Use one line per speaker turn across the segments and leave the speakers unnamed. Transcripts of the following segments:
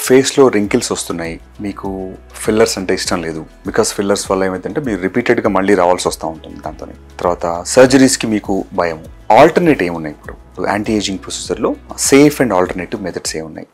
ఫేస్లో రింకిల్స్ వస్తున్నాయి మీకు ఫిల్లర్స్ అంటే ఇష్టం లేదు బికాస్ ఫిల్లర్స్ వల్ల ఏమైందంటే మీరు రిపీటెడ్గా మళ్ళీ రావాల్సి వస్తూ ఉంటుంది దాంతో తర్వాత సర్జరీస్కి మీకు భయం ఆల్టర్నేట్ ఏమున్నాయి ఇప్పుడు యాంటీ ఏజింగ్ ప్రొసీజర్లో సేఫ్ అండ్ ఆల్టర్నేటివ్ మెథడ్స్ ఏమున్నాయి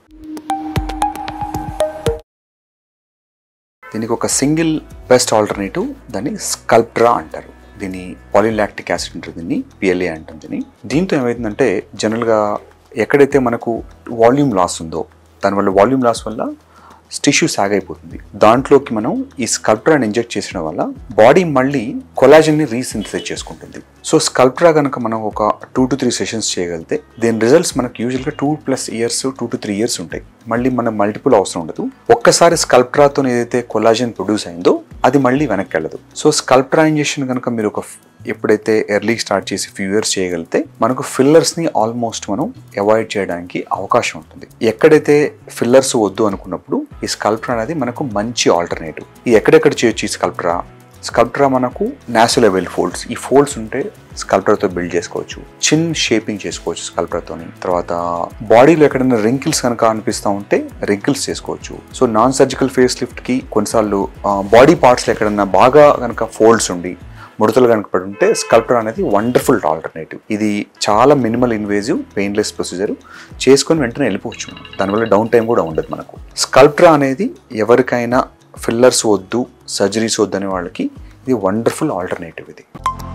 దీనికి ఒక సింగిల్ బెస్ట్ ఆల్టర్నేటివ్ దాన్ని స్కల్ప్ట్రా అంటారు దీన్ని పాలిలాక్టిక్ యాసిడ్ అంటారు దీన్ని పిఎల్ఏ అంటాం దీన్ని దీంతో ఏమవుతుందంటే జనరల్గా ఎక్కడైతే మనకు వాల్యూమ్ లాస్ ఉందో దానివల్ల వాల్యూమ్ లాస్ వల్ల టిష్యూ సాగ్ అయిపోతుంది దాంట్లోకి మనం ఈ స్కల్ప్ట్రాని ఇంజెక్ట్ చేసడం వల్ల బాడీ మళ్ళీ కొలాజన్ని రీసింథసైజ్ చేసుకుంటుంది సో స్కల్ప్ట్రా కనుక మనం ఒక టూ టు త్రీ సెషన్స్ చేయగలిగితే దీని రిజల్ట్స్ మనకు యూజువల్గా two plus years two to three years ఉంటాయి మళ్ళీ మనం మల్టిపుల్ అవసరం ఉండదు ఒక్కసారి స్కల్ప్ట్రాతో ఏదైతే కొలాజన్ ప్రొడ్యూస్ అయిందో అది మళ్ళీ వెనక్కి వెళ్ళదు సో స్కల్ప్ట్రా ఇంజెక్షన్ కనుక మీరు ఒక ఎప్పుడైతే ఎర్లీ స్టార్ట్ చేసి ఫ్యూ ఇయర్స్ చేయగలిగితే మనకు ఫిల్లర్స్ని ఆల్మోస్ట్ మనం అవాయిడ్ చేయడానికి అవకాశం ఉంటుంది ఎక్కడైతే ఫిల్లర్స్ వద్దు అనుకున్నప్పుడు ఈ స్కల్ప్ట్రా అనేది మనకు మంచి ఆల్టర్నేటివ్ ఇది ఎక్కడెక్కడ చేయొచ్చు ఈ స్కల్ప్ట్రా స్కల్ప్ట్రా మనకు నాసో లెవెల్ ఫోల్డ్స్ ఈ ఫోల్డ్స్ ఉంటే స్కల్ప్టర్తో బిల్డ్ చేసుకోవచ్చు చిన్ షేపింగ్ చేసుకోవచ్చు స్కల్ప్టర్తోని తర్వాత బాడీలో ఎక్కడైనా రింకిల్స్ కనుక అనిపిస్తూ ఉంటే రింకిల్స్ చేసుకోవచ్చు సో నాన్ సర్జికల్ ఫేస్ లిఫ్ట్కి కొన్నిసార్లు బాడీ పార్ట్స్లో ఎక్కడైనా బాగా కనుక ఫోల్డ్స్ ఉండి ముడతలు కనుక పడి ఉంటే స్కల్ప్టర్ అనేది వండర్ఫుల్ ఆల్టర్నేటివ్ ఇది చాలా మినిమల్ ఇన్వేజివ్ పెయిన్లెస్ ప్రొసీజర్ చేసుకొని వెంటనే వెళ్ళిపోవచ్చు మనం. దానివల్ల డౌన్ టైం కూడా ఉండదు మనకు స్కల్ప్ట్రా అనేది ఎవరికైనా ఫిల్లర్స్ వద్దు సర్జరీస్ వద్దు అనే వాళ్ళకి ఇది వండర్ఫుల్ ఆల్టర్నేటివ్ ఇది